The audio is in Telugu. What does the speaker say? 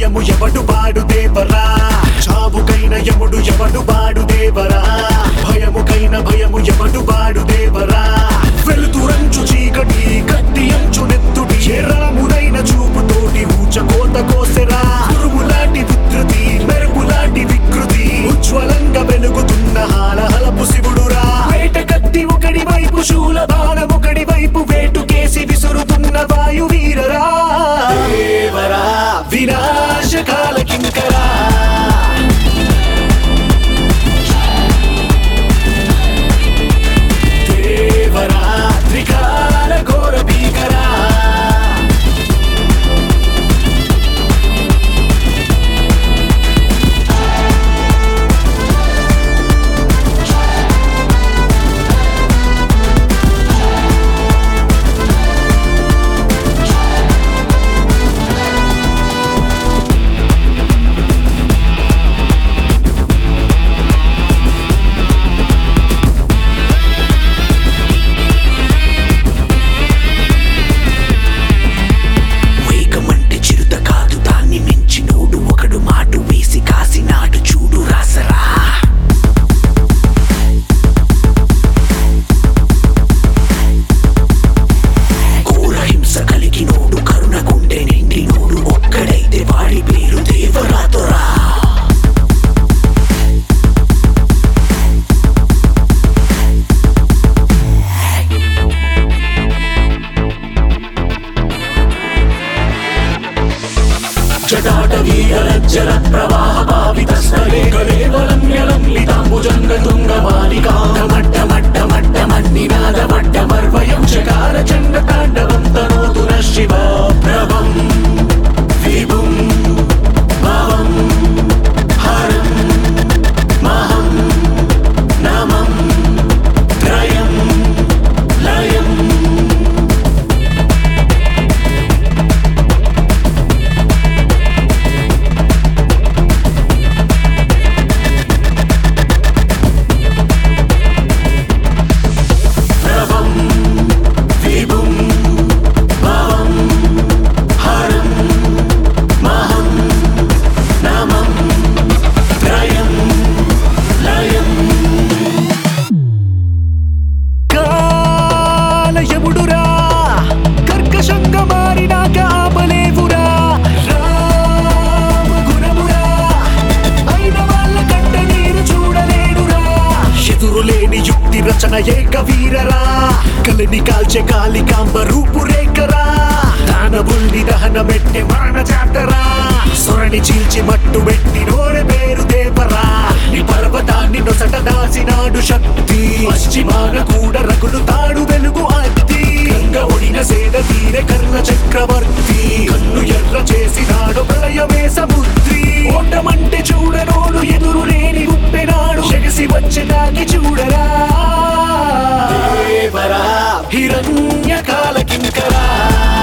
భయము ఎవడు బాడు దేవరా చావుకైన యముడు ఎవడు బాడు దేవరా భయముకైన భయము ఎవడు బాడు దేవరా వెలుతురంచు చీకటి గట్టి అంచు నెత్తుటి ఏ రామునైన చూపుతోటి ఊచకోత కోసెరా గురువులాంటి వికృతి మెరుపులాంటి వికృతి ఉజ్వలంగా వెలుగుతున్న హాలహలపు శివుడురా వేట కత్తి ఒకడి వైపు శూల బాణం ఒకడి వైపు వేటు కేసి విసురుతున్న వాయు వీరరా దేవరా వినాశకాల కింకరా దేవరా త్రికాల ఘోర భీకరా వేగమంటే చిరుత కాదు దాన్ని మించి నోడు ఒకడు మాటు వేసి కాసినాడు చూడు రాసరా ఘోర హింస కలిగినోడు కరుణ గుండె నిండి నోడు ఒక్కడైతే వాడి పేరు దేవరాతోరా జటాట వీరలజ్జల ప్రవాహ పావిత స్థలే కలేవలం యలంబితాంబుజంగ తుంగ మాలికా మట్ట మట్ట మట్ట మన్నినాద మట్ట మర్వయం చకార చండ తాండవం తనోతు న శివ ప్రభం విభుం భవం హరం మహం నమం త్రయం లయం ప్రభం విభుం భవం హరం మహం నమం త్రయం లయం కాలయముడురా కర్కశంగా మారినాక ఆపలేవురా రామ గుణమురా అయిన వాళ్ళ కంట నీరు చూడలేడురా ఎదురులేని యుక్తి రచన ఏక వీరరా కలిని కాల్చే కాలికాంబ రూపురేఖరా దానవుల్ని దహన పెట్టే మాన జాతరా సొరని చీల్చి మట్టు పెట్టి నోరె పేరు దేవరా ఈ పర్వతాన్ని నొసట దాసినాడు శక్తి పశ్చిమాన కూడా రగులుతాడు వెలుగు అత్తి గంగ ఒడిన సేద తీరే కర్ణ చక్రవర్తి కన్ను ఎర్ర చేసినాడు ప్రళయమే సముద్రి ఓటమంటే చూడనోడు ఎదురు లేని ఉప్పెనాడు ఎగసి వచ్చే దాకి చూడరా దేవరా హిరణ్య కాల కింకరా